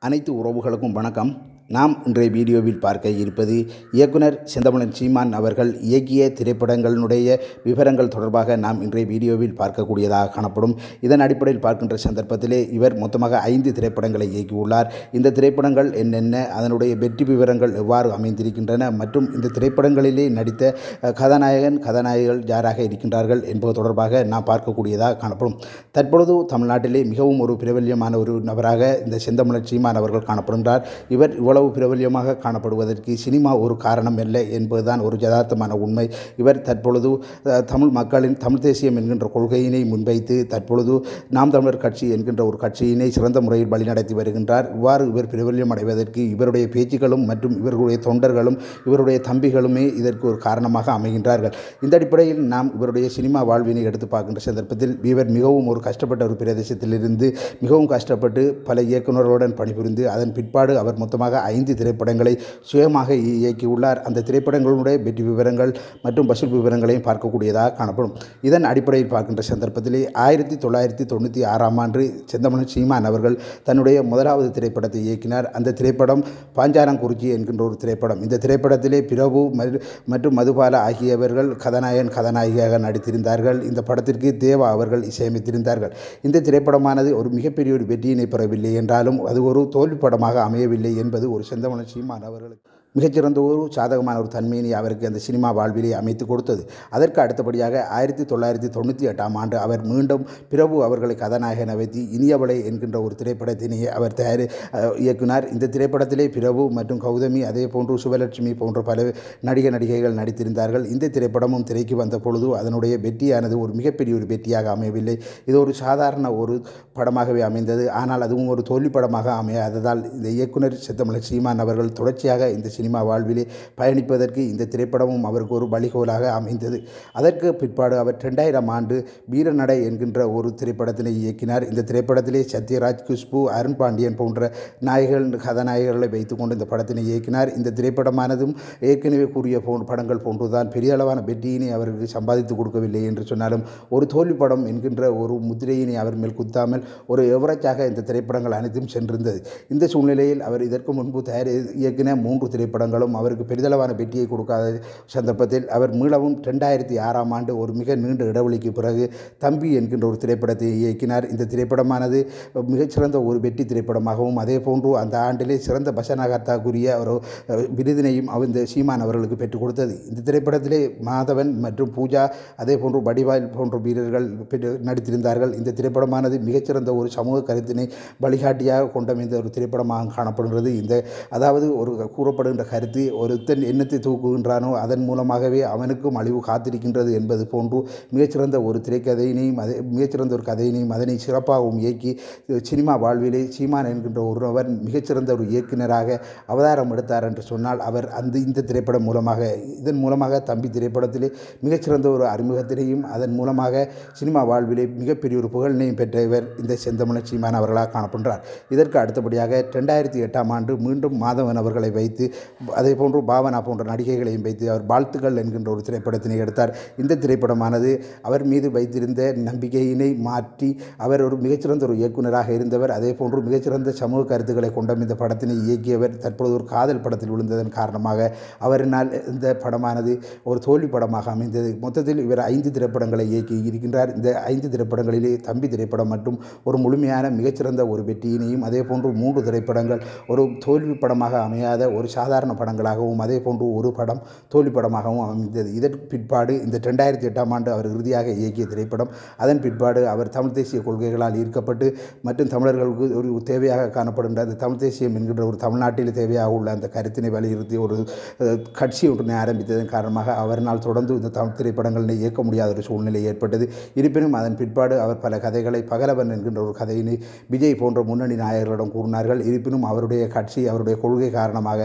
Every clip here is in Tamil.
அனைத்து உறவுகளுக்கும் வணக்கம் நாம் இன்றைய வீடியோவில் பார்க்க இருப்பது இயக்குனர் செந்தமிழன் சீமான் அவர்கள் இயக்கிய திரைப்படங்களினுடைய விவரங்கள் தொடர்பாக நாம் இன்றைய வீடியோவில் பார்க்கக்கூடியதாக காணப்படும் இதன் அடிப்படையில் பார்க்கின்ற சந்தர்ப்பத்திலே இவர் மொத்தமாக ஐந்து திரைப்படங்களை இயக்கியுள்ளார் இந்த திரைப்படங்கள் என்னென்ன அதனுடைய வெற்றி விவரங்கள் எவ்வாறு அமைந்திருக்கின்றன மற்றும் இந்த திரைப்படங்களிலே நடித்த அஹ், கதாநாயகன் கதாநாயகிகள் யாராக இருக்கின்றார்கள் என்பது தொடர்பாக நாம் பார்க்கக்கூடியதாக காணப்படும் தற்பொழுது தமிழ்நாட்டிலே மிகவும் ஒரு பிரபல்யமான ஒரு நபராக இந்த செந்தமிழன் சீமான் அவர்கள் காணப்படுகின்றார் இவர் இவ்வளவு பிரபல்யமாக காணப்படுவதற்கு சினிமா ஒரு காரணம் அல்ல என்பதுதான் ஒரு யதார்த்தமான உண்மை இவர் தற்பொழுது அஹ், தமிழ் மக்களின் தமிழ் தேசியம் என்கின்ற கொள்கையினை முன்வைத்து தற்பொழுது நாம் தமிழர் கட்சி என்கின்ற ஒரு கட்சியினை சிறந்த முறையில் வழிநடத்தி வருகின்றார் இவ்வாறு இவர் பிரபல்யம் அடைவதற்கு இவருடைய பேச்சுக்களும் மற்றும் இவர்களுடைய தொண்டர்களும் இவருடைய தம்பிகளுமே இதற்கு ஒரு காரணமாக அமைகின்றார்கள் இந்த அடிப்படையில் நாம் இவருடைய சினிமா வாழ்வினை எடுத்து பார்க்கின்ற சந்தர்ப்பத்தில் இவர் மிகவும் ஒரு கஷ்டப்பட்ட ஒரு பிரதேசத்திலிருந்து மிகவும் கஷ்டப்பட்டு பல இயக்குநர்களுடன் பணிபுரிந்து அதன் பிற்பாடு அவர் மொத்தமாக ஐந்து திரைப்படங்களை சுயமாக இ- இயக்கியுள்ளார் அந்த திரைப்படங்களுடைய வெற்றி விவரங்கள் மற்றும் வசூல் விவரங்களையும் பார்க்கக்கூடியதாக காணப்படும் இதன் அடிப்படையில் பார்க்கின்ற சந்தர்ப்பத்திலே ஆயிரத்தி தொள்ளாயிரத்தி தொண்ணூற்றி ஆறாம் ஆண்டு செந்தமன் சீமான் அவர்கள் தன்னுடைய முதலாவது திரைப்படத்தை இயக்கினார் அந்த திரைப்படம் பாஞ்சாரங்குறிச்சி என்கின்ற ஒரு திரைப்படம் இந்த திரைப்படத்திலே பிரபு ம- மற்றும் மதுபால ஆகியவர்கள் கதாநாயகன் கதாநாயகியாக நடித்திருந்தார்கள் இந்த படத்திற்கு தேவா அவர்கள் இசையமைத்திருந்தார்கள் இந்த திரைப்படமானது ஒரு மிகப்பெரிய ஒரு வெற்றியினை பெறவில்லை என்றாலும் அது ஒரு தோல்வி படமாக அமையவில்லை என்பது ஒரு செந்தமன சீமான் அவர்களுக்கு மிகச்சிறந்த ஒரு சாதகமான ஒரு தன்மையினை அவருக்கு அந்த சினிமா வாழ்விலே அமைத்து கொடுத்தது அதற்கு அடுத்தபடியாக ஆயிரத்தி தொள்ளாயிரத்தி தொண்ணூற்றி எட்டாம் ஆண்டு அவர் மீண்டும் பிரபு அவர்களை கதாநாயகனை வைத்து இனியவளை என்கின்ற ஒரு திரைப்படத்தினை அவர் தயாரி அஹ், இயக்குனார் இந்த திரைப்படத்திலே பிரபு மற்றும் கௌதமி அதே போன்று சுபலட்சுமி போன்ற பல நடிகை நடிகைகள் நடித்திருந்தார்கள் இந்த திரைப்படமும் திரைக்கு வந்த பொழுது அதனுடைய வெற்றியானது ஒரு மிகப்பெரிய ஒரு வெற்றியாக அமையவில்லை இது ஒரு சாதாரண ஒரு படமாகவே அமைந்தது ஆனால் அதுவும் ஒரு தோல்வி படமாக அமையாததால் இந்த இயக்குனர் செத்தமிழ சீமான் அவர்கள் தொடர்ச்சியாக இந்த சினிமா வாழ்விலே பயணிப்பதற்கு இந்த திரைப்படமும் அவருக்கு ஒரு வழிகோலாக அமைந்தது அதற்கு பிற்பாடு அவர் ரெண்டாயிரம் ஆண்டு வீரநடை என்கின்ற ஒரு திரைப்படத்தினை இயக்கினார் இந்த திரைப்படத்திலே சத்யராஜ் குஷ்பு அருண் பாண்டியன் போன்ற நாயகர்கள் கதாநாயகர்களை வைத்துக்கொண்டு இந்த படத்தினை இயக்கினார் இந்த திரைப்படமானதும் ஏற்கனவே கூறிய போன்ற படங்கள் போன்றுதான் பெரிய அளவான வெற்றியினை அவருக்கு சம்பாதித்து கொடுக்கவில்லை என்று சொன்னாலும் ஒரு தோல்வி படம் என்கின்ற ஒரு முத்திரையினை அவர் மேல் குத்தாமல் ஒரு எவரேஜாக இந்த திரைப்படங்கள் அனைத்தும் சென்றிருந்தது இந்த சூழ்நிலையில் அவர் இதற்கு முன்பு தயார் இயக்கின மூன்று திரைப்படங்களும் அவருக்கு பெரிதளவான வெற்றியை கொடுக்காத சந்தர்ப்பத்தில் அவர் மீளவும் ரெண்டாயிரத்தி ஆறாம் ஆண்டு ஒரு மிக நீண்ட இடைவெளிக்கு பிறகு தம்பி என்கின்ற ஒரு திரைப்படத்தை இயக்கினார் இந்த திரைப்படமானது மிகச்சிறந்த ஒரு வெற்றி திரைப்படமாகவும் அதே போன்று அந்த ஆண்டிலே சிறந்த பசனகர்த்தாக்குரிய ஒரு அஹ், விருதினையும் அவர் இந்த சீமான் அவர்களுக்கு பெற்றுக் கொடுத்தது இந்த திரைப்படத்திலே மாதவன் மற்றும் பூஜா அதே போன்று வடிவாயில் போன்ற வீரர்கள் பெற்று- நடித்திருந்தார்கள் இந்த திரைப்படமானது மிகச்சிறந்த ஒரு சமூக கருத்தினை வழிகாட்டியாக கொண்டமைந்த ஒரு திரைப்படமாக காணப்படுகிறது இந்த அதாவது ஒரு கூறப்படுகின்ற கருத்து ஒருத்தன் எண்ணத்தை தூக்குகின்றானோ அதன் மூலமாகவே அவனுக்கும் அழிவு காத்திருக்கின்றது என்பது போன்று மிகச்சிறந்த ஒரு திரைக்கதையினையும் அதே மிகச்சிறந்த ஒரு கதையினையும் அதனை சிறப்பாகவும் இயக்கி சினிமா வாழ்விலே சீமான் என்கின்ற ஒருவர் மிகச்சிறந்த ஒரு இயக்குனராக அவதாரம் எடுத்தார் என்று சொன்னால் அவர் அந்த இந்த திரைப்படம் மூலமாக இதன் மூலமாக தம்பி திரைப்படத்திலே மிகச்சிறந்த ஒரு அறிமுகத்தினையும் அதன் மூலமாக சினிமா வாழ்விலே மிகப்பெரிய ஒரு புகழினையும் பெற்ற இவர் இந்த செந்தமிழ சீமான் அவர்களாக காணப்படுகிறார் இதற்கு அடுத்தபடியாக ரெண்டாயிரத்தி எட்டாம் ஆண்டு மீண்டும் மாதவன் அவர்களை வைத்து அதே போன்று பாவனா போன்ற நடிகைகளையும் வைத்து அவர் வாழ்த்துக்கள் என்கின்ற ஒரு திரைப்படத்தினை எடுத்தார் இந்த திரைப்படமானது அவர் மீது வைத்திருந்த நம்பிக்கையினை மாற்றி அவர் ஒரு மிகச்சிறந்த ஒரு இயக்குனராக இருந்தவர் அதே போன்று மிகச்சிறந்த சமூக கருத்துக்களை கொண்ட இந்த படத்தினை இயக்கியவர் தற்பொழுது ஒரு காதல் படத்தில் விழுந்ததன் காரணமாக அவரினால் இந்த படமானது ஒரு தோல்வி படமாக அமைந்தது மொத்தத்தில் இவர் ஐந்து திரைப்படங்களை இயக்கி இருக்கின்றார் இந்த ஐந்து திரைப்படங்களிலே தம்பி திரைப்படம் மற்றும் ஒரு முழுமையான மிகச்சிறந்த ஒரு வெற்றியினையும் அதே போன்று மூன்று திரைப்படங்கள் ஒரு தோல்வி படமாக அமையாத ஒரு சாதாரண படங்களாகவும் அதே போன்று ஒரு படம் தோல்வி படமாகவும் அமைந்தது இதற்கு பிற்பாடு இந்த ரெண்டாயிரத்தி எட்டாம் ஆண்டு அவர் இறுதியாக இயக்கிய திரைப்படம் அதன் பிற்பாடு அவர் தமிழ் தேசிய கொள்கைகளால் ஈர்க்கப்பட்டு மற்றும் தமிழர்களுக்கு ஒரு தேவையாக காணப்படுகின்ற அந்த தமிழ் தேசியம் என்கின்ற ஒரு தமிழ்நாட்டில் தேவையாக உள்ள அந்த கருத்தினை வலியுறுத்தி ஒரு அஹ், கட்சி ஒன்றினை ஆரம்பித்ததன் காரணமாக அவரினால் தொடர்ந்து இந்த தமிழ் திரைப்படங்களை இயக்க முடியாத ஒரு சூழ்நிலை ஏற்பட்டது இருப்பினும் அதன் பிற்பாடு அவர் பல கதைகளை பகலவன் என்கின்ற ஒரு கதையினை விஜய் போன்ற முன்னணி நாயகர்களிடம் கூறினார்கள் இருப்பினும் அவருடைய கட்சி அவருடைய கொள்கை காரணமாக பல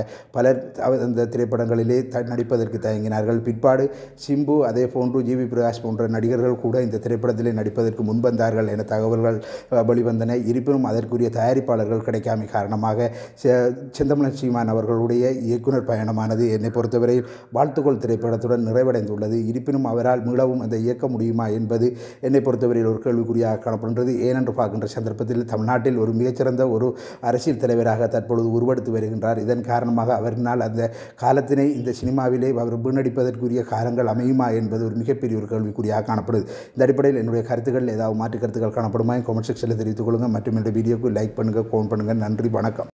பலர் அவ- அந்த திரைப்படங்களிலே த நடிப்பதற்கு தயங்கினார்கள் பிற்பாடு சிம்பு அதே போன்று ஜிவி பிரகாஷ் போன்ற நடிகர்கள் கூட இந்த திரைப்படத்திலே நடிப்பதற்கு முன்வந்தார்கள் என தகவல்கள் அஹ், வெளிவந்தன இருப்பினும் அதற்குரிய தயாரிப்பாளர்கள் கிடைக்காமை காரணமாக செ- செந்தமிழன் சீமான் அவர்களுடைய இயக்குனர் பயணமானது என்னை பொறுத்தவரை வாழ்த்துக்கள் திரைப்படத்துடன் நிறைவடைந்துள்ளது இருப்பினும் அவரால் மீளவும் அதை இயக்க முடியுமா என்பது என்னை பொறுத்தவரையில் ஒரு கேள்விக்குறியாக காணப்படுகின்றது ஏனென்று பார்க்கின்ற சந்தர்ப்பத்தில் தமிழ்நாட்டில் ஒரு மிகச்சிறந்த ஒரு அரசியல் தலைவராக தற்பொழுது உருவெடுத்து வருகின்றார் இதன் காரணமாக அவரினால் அந்த காலத்தினை இந்த சினிமாவிலே அவர் வீணடிப்பதற்குரிய காலங்கள் அமையுமா என்பது ஒரு மிகப்பெரிய ஒரு கேள்விக்குறியாக காணப்படுது இந்த அடிப்படையில் என்னுடைய கருத்துக்கள் ஏதாவது மாற்று கருத்துக்கள் காணப்படுமா கமெண்ட் செக்ஷனில் தெரிவித்துக் கொள்ளுங்கள் மற்றும் இந்த வீடியோக்கு லைக் பண்ணுங்கள் ஃபோன் பண்ணுங்கள் நன்றி வணக்கம்